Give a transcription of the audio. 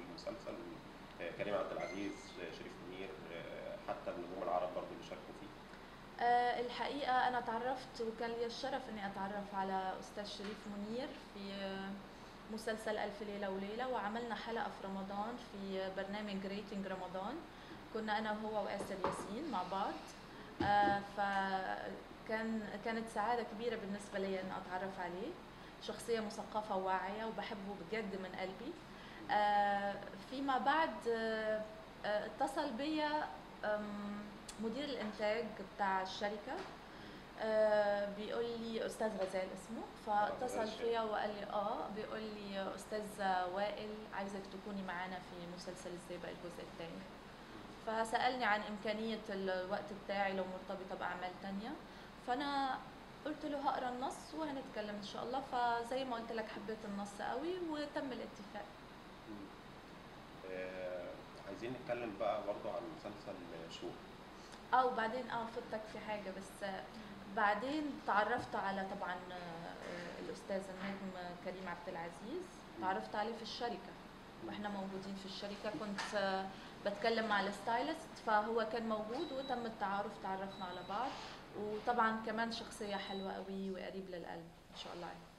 المسلسل آه، كريم عبد العزيز آه، شريف منير آه، حتى النجوم العرب برضو اللي شاركوا فيه آه، الحقيقة أنا تعرفت وكان لي الشرف إني أتعرف على أستاذ شريف منير في آه، مسلسل ألف ليلة وليلة وعملنا حلقة في رمضان في برنامج ريتنج رمضان كنا أنا وهو وآسر ياسين مع بعض آه، فكان كانت سعادة كبيرة بالنسبة لي إن أتعرف عليه شخصية مثقفة وواعية وبحبه بجد من قلبي آه، فيما بعد آه، آه، اتصل بيا أم، مدير الانتاج بتاع الشركه آه، بيقول لي استاذ غزال اسمه فاتصل غزال فيا وقال لي اه بيقول لي استاذ وائل عايزك تكوني معانا في مسلسل الزيبق الجزء الثاني فسالني عن امكانيه الوقت بتاعي لو مرتبطه باعمال تانية فانا قلت له هقرا النص وهنتكلم ان شاء الله فزي ما قلت لك حبيت النص قوي وتم الاتفاق مم. آه، عايزين نتكلم بقى برضو عن مسلسل شوق اه وبعدين اه فضتك في حاجه بس آه، بعدين تعرفت على طبعا آه، آه، الاستاذ النجم كريم عبد العزيز تعرفت عليه في الشركه واحنا موجودين في الشركه كنت آه، بتكلم مع الستايلست فهو كان موجود وتم التعارف تعرفنا على بعض وطبعا كمان شخصيه حلوه قوي وقريب للقلب ان شاء الله عليه